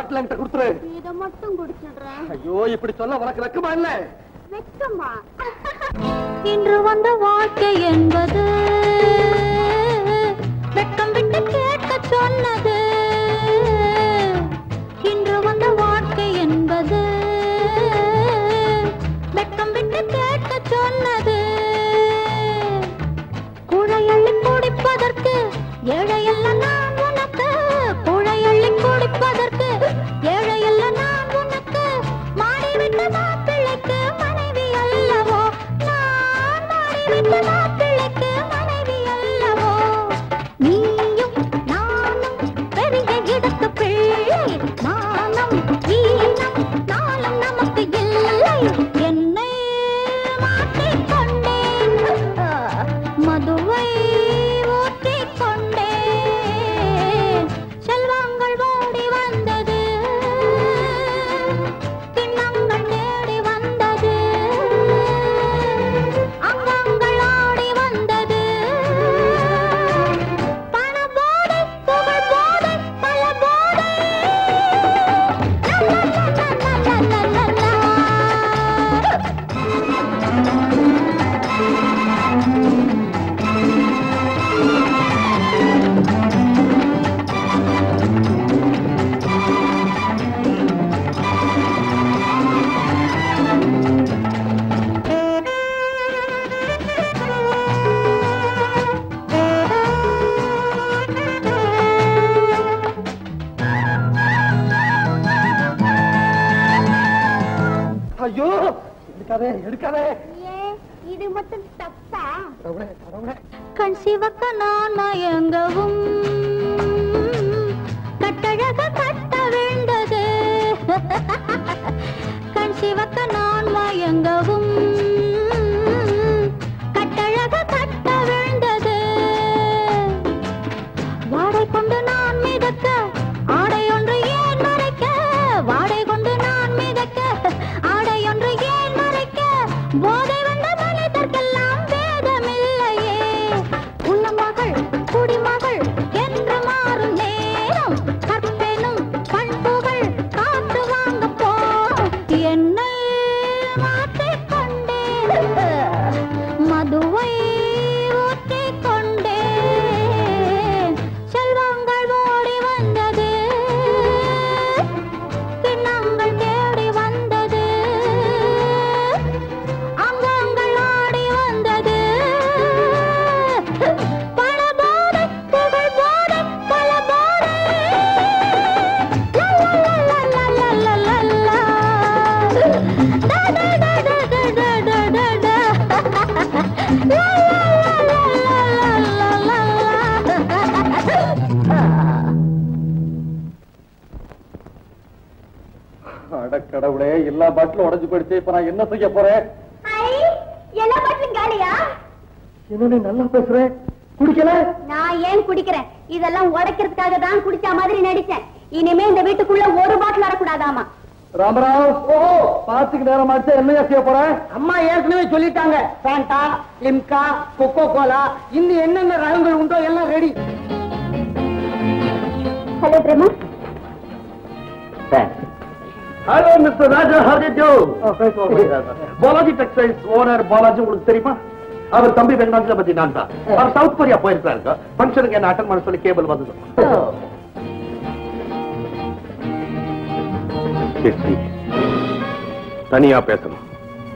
பாட்டில் என்கிட்ட கொடுத்துரு இத மட்டும் குடிச்சிடுறேன் ஐயோ இப்படி சொல்ல உனக்கு வெக்கமா இல்ல வெக்கமா இன்று வந்த வாழ்க்கை என்பது வெட்கம் விட்டு கேட்க சொன்னது இன்று வந்த வாழ்க்கை என்பது வெட்கம் விட்டு கேட்க சொன்னது குழையள்ளி குடிப்பதற்கு ஏழையல்ல நான் உனக்கு குழையள்ளி குடிப்பதற்கு ஏழையல்ல நான் உனக்கு மாறிவிட்ட மாப்பிள்ளைக்கு மனைவி அல்லவோ நான் மாறிவிட்ட மாப்பிள்ளைக்கு மனைவி அல்லவோ நீயும் நானும் பெரிய இடத்து பிள்ளை மானம் ஈனம் நாளும் நமக்கு இல்லை என்னை மாற்றிக்கொண்டேன் மதுவை ஊற்றிக் கொண்டேன் செல்வங்கள் ஓடி வந்தது கிண்ணங்கள் தேடி வந்தது அங்கங்கள் ஆடி வந்தது பண போதை புகழ் போதை பல போதை ஐயோ எடுக்காதே எடுக்காதே இது மட்டும் தப்பா கடவுளே கடவுளே கண் சிவக்க நான் மயங்கவும் கட்டழக கட்ட வேண்டது கண் சிவக்க நான் மயங்கவும் கட்டழக கட்ட வேண்டது வாடை கொண்டு நான் மிதக்க ஆடை ஒன்று ஏன் மறைக்க வாடை கொண்டு நான் மிதக்க ஆடை ஒன்று ஏன் மறைக்க போதை வந்த மனிதர்க்கெல்லாம் வேதமில்லையே உள்ளமகள் குடிமகள் என்று மாறும் நேரம் கற்பெனும் பண்புகள் காத்து வாங்க போறோம் என்னை மாற்றிக் கொண்டேன் மதுவை ஊற்றிக் கொண்டேன் செல்வங்கள் ஓடி வந்தது கிண்ணங்கள் தேடி வந்தது அங்கங்கள் ஆடி வந்தது பல போதை புகழ் போதை பல போதை அட கடவுளே எல்லா பாட்டிலும் உடைஞ்சு போயிடுச்சு இப்ப நான் என்ன செய்ய போறேன் எல்லா பாட்டிலும் காலியா என்ன நீ நல்லா பேசுறேன் குடிக்கல நான் ஏன் குடிக்கிறேன் இதெல்லாம் உடைக்கிறதுக்காக தான் குடிச்ச மாதிரி நடிச்சேன் இனிமே இந்த வீட்டுக்குள்ள ஒரு பாட்டில் வரக்கூடாதாமா ராமராவ் ஓ பாத்துக்கு நேரம் ஆச்சு என்னையா செய்ய போறேன் அம்மா ஏற்கனவே சொல்லிட்டாங்க சாண்டா லிம்கா கொக்கோ கோலா இன்னும் என்னென்ன ரகங்கள் உண்டோ எல்லாம் ready hello Prema hello mister Raja ஹரிஜோ பாலாஜி டெக்ஸ்டைல்ஸ் ஓனர் பாலாஜி உங்களுக்கு தெரியுமா அவர் தம்பி வெங்கடாஜல பத்தி நான் தான் அவர் சவுத் கொரியா போயிருக்காரு ஃபங்க்ஷனுக்கு என்ன அட்டன் பண்ண சொல்லி கேபிள் வந்தது தனியா பேசணும்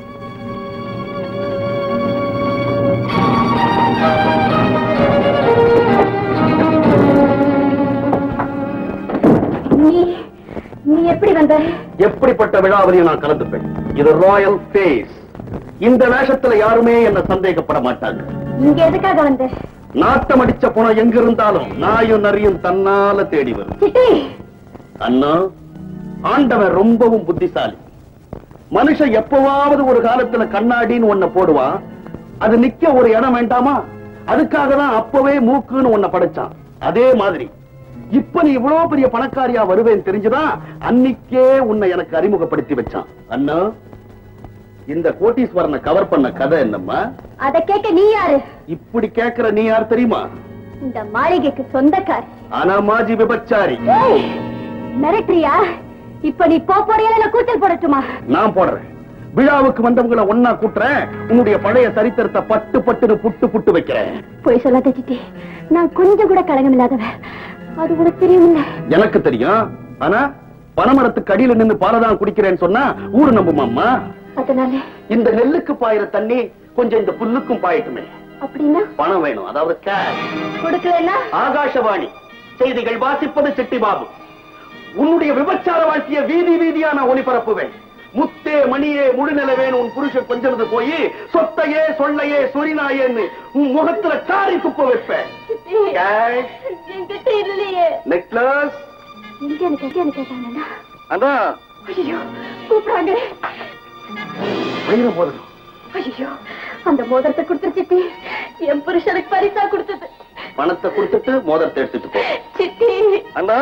நீ நீ எப்படி வந்த எப்படிப்பட்ட விழாவிலையும் நான் கலந்துப்பேன் இது ராயல் ஃபேஸ் இந்த வேஷத்துல யாருமே என்ன சந்தேகப்பட மாட்டாங்க இங்க எதுக்காக வந்த நாட்டம் அடிச்ச பணம் எங்க இருந்தாலும் நாயும் நரியும் தன்னால தேடி வரும் சிட்டி அண்ணா ஆண்டவன் ரொம்பவும் புத்திசாலி மனுஷன் எப்பவாவது ஒரு காலத்துல கண்ணாடின்னு ஒன்ன போடுவான் அது நிக்க ஒரு இடம் வேண்டாமா அதுக்காக தான் அப்பவே மூக்குன்னு ஒன்ன படைச்சான் அதே மாதிரி இப்ப நீ இவ்வளவு பெரிய பணக்காரியா வருவேன் தெரிஞ்சுதான் அன்னிக்கே உன்னை எனக்கு அறிமுகப்படுத்தி வச்சான் அண்ணா இந்த கோட்டீஸ்வரனை கவர் பண்ண கதை என்னம்மா அத கேட்க நீ யாரு இப்படி கேக்குற நீ யார் தெரியுமா இந்த மாளிகைக்கு சொந்தக்காரி ஆனா மாஜி விபச்சாரி ஏய், மிரட்டுறியா இப்ப நீ போ போறியா இல்ல கூச்சல் போடட்டுமா நான் போடுறேன் விழாவுக்கு வந்தவங்கள ஒன்னா கூட்டுறேன் உன்னுடைய பழைய சரித்திரத்தை பட்டு பட்டுன்னு புட்டு புட்டு வைக்கிறேன் போய் சொல்லாத சித்தி நான் கொஞ்சம் கூட கலங்கம் இல்லாதவ அது கூட தெரியுமில்ல எனக்கு தெரியும் ஆனா பனமரத்துக்கு அடியில நின்னு பாலதான் குடிக்கிறேன்னு சொன்னா ஊரு நம்புமாம்மா அதனால இந்த நெல்லுக்கு பாயிற தண்ணி கொஞ்சம் இந்த புல்லுக்கும் பாயட்டுமே அப்படின்னா பணம் வேணும் அதாவது cash. கொடுக்கலன்னா ஆகாசவாணி செய்திகள் வாசிப்பது சிட்டி பாபு உன்னுடைய விபச்சார வாழ்க்கைய வீதி வீதியா நான் ஒளிபரப்புவேன் முத்தே மணியே முழுநிலவேன்னு உன் புருஷன் கொஞ்சது போய் சொத்தையே சொல்லையே சொரிநாயேன்னு உன் முகத்துல காரி துப்ப வைப்பேன் Cash, என்கிட்ட இல்லையே necklace, எங்க எனக்கு எங்க எனக்கு கேட்டாங்கன்னா அதான் ஐயோ கூப்பிடுறாங்களே வைர மோதிரம் ஐயோ அந்த மோதிரத்தை கொடுத்துரு சித்தி என் புருஷனுக்கு பரிசா கொடுத்தது பணத்தை கொடுத்துட்டு மோதிரத்தை எடுத்துட்டு போ சித்தி அண்ணா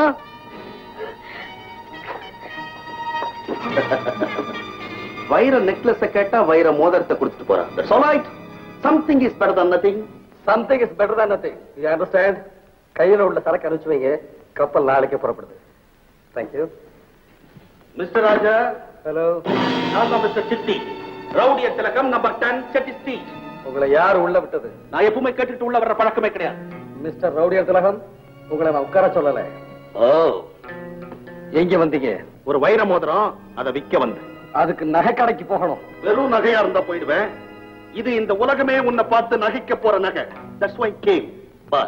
வைர நெக்லஸ் கேட்டா வைர மோதிரத்தை கொடுத்துட்டு போறான் That's all right. Something is better than nothing. Something is better than nothing you understand கையில உள்ள சரக்கு அனுப்பிச்சு வைங்க கப்பல் நாளைக்கு புறப்படுது தேங்க்யூ மிஸ்டர் ராஜா ஹலோ நான் தான் மிஸ்டர் சிட்டி ரவுடிய திலகம் நம்பர் டென் செட்டி ஸ்ட்ரீட் உங்களை யார் உள்ள விட்டது நான் எப்பவுமே கேட்டுட்டு உள்ள வர்ற பழக்கமே கிடையாது மிஸ்டர் ரவுடியர் திலகம் உங்களை நான் உட்கார சொல்லல ஓ எங்க வந்தீங்க ஒரு வைர மோதிரம் அதை விக்க வந்து அதுக்கு நகை கடைக்கு போகணும் வெறும் நகையா இருந்தா போயிடுவேன் இது இந்த உலகமே உன்னை பார்த்து நகைக்க போற நகை தட்ஸ் வை கேம் பட்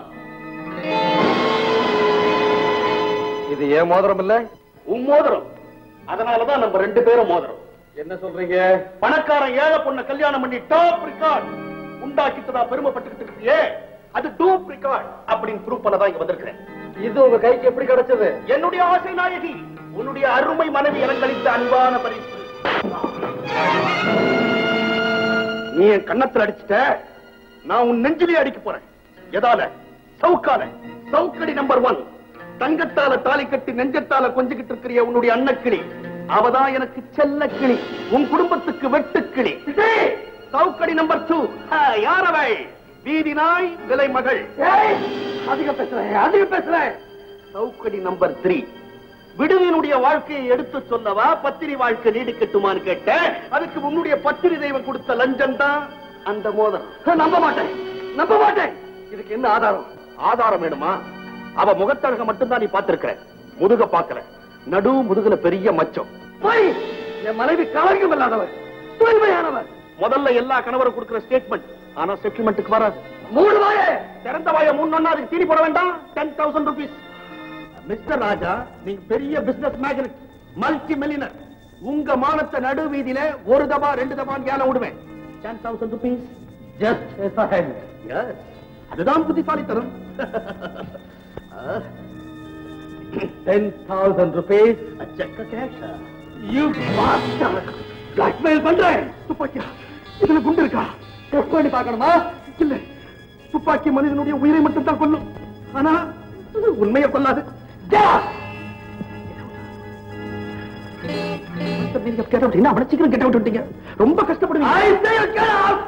இது ஏன் மோதிரம் இல்ல உன் மோதிரம் அதனாலதான் நம்ம ரெண்டு பேரும் மோதிரம் என்ன சொல்றீங்க பணக்காரன் ஏழை பொண்ண கல்யாணம் பண்ணி டாப் ரெக்கார்ட் உண்டாக்கிட்டதா பெருமைப்பட்டுக்கிட்டு இருக்கியே அது டூப் ரெக்கார்ட் அப்படின்னு ப்ரூவ் பண்ணதான் இங்க வந்திருக்கிறேன் இது உங்க கைக்கு எப்படி கிடைச்சது என்னுடைய ஆசை நாயகி உன்னுடைய அருமை மனைவி எனக்கு அளித்த அன்பான பரிசு நீ என் கன்னத்துல அடிச்சிட்ட நான் உன் நெஞ்சிலே அடிக்க போறேன் எதால சவுக்கால சவுக்கடி நம்பர் ஒன் தங்கத்தால தாலி கட்டி நெஞ்சத்தால கொஞ்சிக்கிட்டு இருக்கிற உன்னுடைய அன்னக்கிளி அவதான் எனக்கு செல்ல கிளி உன் குடும்பத்துக்கு வெட்டுக்கிளி சவுக்கடி நம்பர் டூ யாரவை வீதி நாய் விலை மகள் அதிக பேசுறேன் அதிக பேசுறேன் சவுக்கடி நம்பர் த்ரீ விடுவினுடைய வாழ்க்கையை எடுத்து சொல்லவா பத்திரி வாழ்க்கை நீடிக்கட்டுமான்னு கேட்ட அதுக்கு உன்னுடைய பத்திரி தெய்வம் கொடுத்த லஞ்சம் தான் அந்த மோதிரம் நம்ப மாட்டேன் நம்ப மாட்டேன் இதுக்கு என்ன ஆதாரம் ஆதாரம் வேணுமா அவ முகத்தழக மட்டும்தான் நீ பார்த்திருக்கிற முதுக பாக்கல நடு முதுகுல பெரிய மச்சம் போய் என் மனைவி கலங்கம் இல்லாதவர் தூய்மையானவர் முதல்ல எல்லா கணவரும் கொடுக்கிற ஸ்டேட்மெண்ட் ஆனா செட்டில்மெண்ட்டுக்கு வராது மூணு வாயே திறந்த வாய மூணு அதுக்கு தீனி போட வேண்டாம் ten thousand rupees mister Raja நீங்க பெரிய பிசினஸ் மேக்னட் மல்டி மில்லியனர் உங்க மானத்தை நடு வீதியில ஒரு தபா ரெண்டு தபான்னு ஏல விடுவேன் டென் தௌசண்ட் ருபீஸ் ஜஸ்ட் அதுதான் புத்திசாலித்தனம் டென் தௌசண்ட் ருபீஸ் செக்க கேஷா யூ பிளாக்மெயில் பண்றேன் துப்பாக்கியா இதுல குண்டு இருக்கா டெஸ்ட் பண்ணி பார்க்கணுமா இல்ல துப்பாக்கி மனிதனுடைய உயிரை மட்டும் தான் கொல்லும் ஆனா உண்மையை கொல்லாது கெட் அவுட் என்ன அவ்வளவு சீக்கிரம் கெட் அவுட் விட்டீங்க ரொம்ப கஷ்டப்படுவீங்க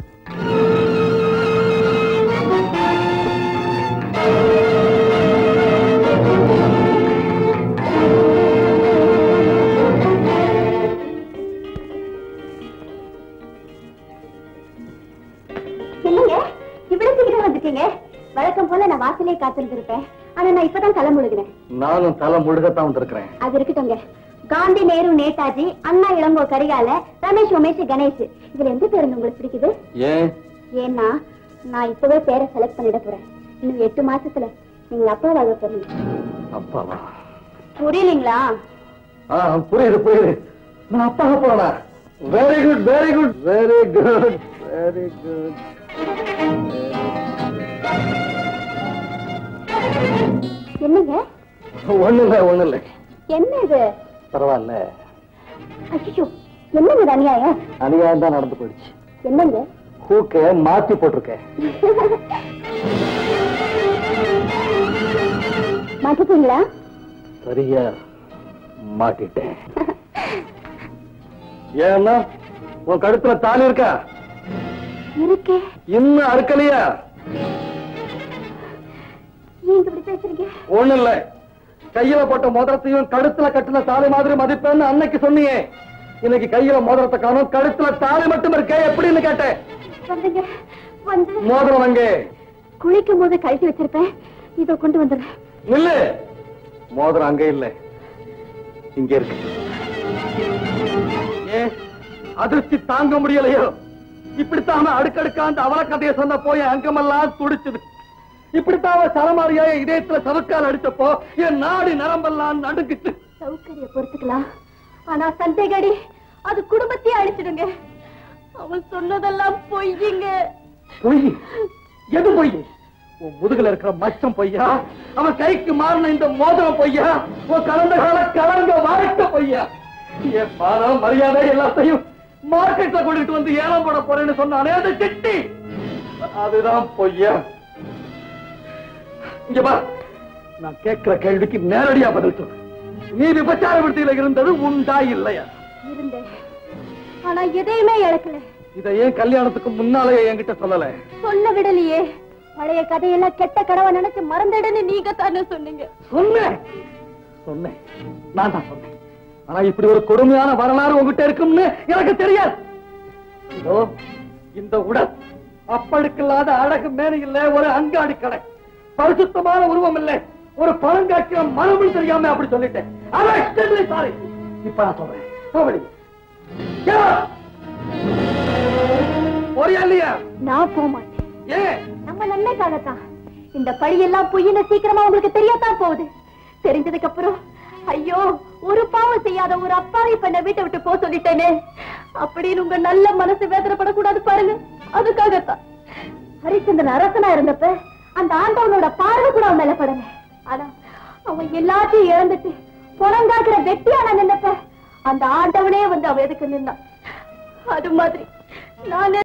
என்னங்க இவ்வளவு சீக்கிரம் வந்துட்டீங்க வழக்கம் போல நான் வாசலே காத்திருந்திருப்பேன் ஆனா நான் இப்பதான் தலை முழுகினேன் நானும் தலை முழுகத்தான் வந்திருக்கிறேன் அது இருக்கட்டும்ங்க காந்தி நேரு நேதாஜி அண்ணா இளங்கோ கரிகால ரமேஷ் உமேஷ் கணேஷ் இதுல எந்த பேருந்து உங்களுக்கு பிடிக்குது ஏன் ஏன்னா நான் இப்பவே பேரை செலக்ட் பண்ணிட போறேன் இன்னும் எட்டு மாசத்துல நீங்க அப்பாவாக போறீங்க அப்பாவா புரியலீங்களா ஆ புரியுது புரியுது நான் அப்பாக போனா very good very good very good very good என்னங்க ஒண்ணு இல்ல ஒண்ணு இல்ல என்ன இது பரவாயில்ல ஐயோ என்னங்க இது அநியாயம் அநியாயம் தான் நடந்து போயிடுச்சு என்னங்க ஹூக்க மாத்தி போட்டிருக்கேன் மாட்டிட்டீங்களா சரியா மாட்டிட்டேன் ஏன்னா உன் கழுத்துல தாலி இருக்கா இருக்கே இன்னும் அறுக்கலையா நீங்க இப்படி பேசுறீங்க ஒண்ணு இல்ல கையில போட்ட மோதிரத்தையும் கழுத்துல கட்டின தாலி மாதிரி மதிப்பேன்னு அன்னைக்கு சொன்னியே இன்னைக்கு கையில மோதிரத்தை காணும் கழுத்துல தாலி மட்டும் இருக்கே எப்படின்னு கேட்டேன் வந்துங்க வந்து மோதிரம் அங்கே குளிக்கும் போது கழட்டி வச்சிருப்பேன் இதோ கொண்டு வந்துடுறேன் நில்லு மோதிரம் அங்க இல்ல இங்க இருக்கு ஏன் அதிர்ச்சி தாங்க முடியலையோ இப்படித்தான் அடுக்கடுக்கா அந்த அவல கதையை சொன்ன போய் அங்கமெல்லாம் துடிச்சுது இப்படித்தான் சரமாரியா இதயத்துல சவுக்கால் அடிச்சப்போ என் நாடி நரம்பெல்லாம் நடுக்குச்சு சௌகரிய பொறுத்துக்கலாம் ஆனா சந்தேகடி அது குடும்பத்தையே அழிச்சிடுங்க அவன் சொன்னதெல்லாம் பொய்யுங்க பொய் எது பொய் உன் முதுகுல இருக்கிற மச்சம் பொய்யா அவன் கைக்கு மாறின இந்த மோதிரம் பொய்யா உன் கலந்த கால கலங்க வாழ்க்கை பொய்யா என் மானம் மரியாதை எல்லாத்தையும் மார்க்கெட்ல கொண்டுட்டு வந்து ஏலம் போட போறேன்னு சொன்னானே அது சிட்டி அதுதான் பொய்யா இங்க பா நான் கேட்கிற கேள்விக்கு நேரடியா பதில் சொல்லு நீ விபச்சார விடுதியில இருந்தது உண்டா இல்லையா இருந்தேன் ஆனா எதையுமே இழக்கல இதை ஏன் கல்யாணத்துக்கு முன்னாலேயே என்கிட்ட சொல்லல சொல்ல விடலையே பழைய கதையெல்லாம் கெட்ட கனவை நினைச்சு மறந்துடுன்னு நீங்க தானே சொன்னீங்க சொன்னேன் சொன்னேன் நான் தான் சொன்னேன் ஆனா இப்படி ஒரு கொடுமையான வரலாறு உங்ககிட்ட இருக்கும்னு எனக்கு தெரியாது இதோ இந்த உடல் அப்பழுக்கில்லாத அழகு மேனி இல்ல ஒரு அங்காடி கடை பரிசுத்தமான உருவம் இல்ல ஒரு பழங்காட்சிய மரபு தெரியாம அப்படி சொல்லிட்டேன் சாரி இப்ப நான் சொல்றேன் போவடி. ஏன்? போறியா இல்லையா நான் போக மாட்டேன் ஏன் நம்ம நன்மைக்காகத்தான் இந்த பழியெல்லாம் பொய்யின சீக்கிரமா உங்களுக்கு தெரியத்தான் போகுது தெரிஞ்சதுக்கு அப்புறம் ஐயோ ஒரு பாவம் செய்யாத ஒரு அப்பாவை பெண்ணை வீட்டை விட்டு போக சொல்லிட்டேனே அப்படின்னு உங்க நல்ல மனசு வேதனைப்படக்கூடாது பாருங்க அதுக்காகத்தான் ஹரிச்சந்திரன் அரசனா இருந்தப்ப அந்த ஆண்டவனோட பார்வை கூட அவன் மேல படல ஆனா அவன் எல்லாத்தையும் இழந்துட்டு புறங்காக்குற வெட்டியான நின்னப்ப அந்த ஆண்டவனே வந்து அவன் எதுக்கு நின்னான் அது மாதிரி நான்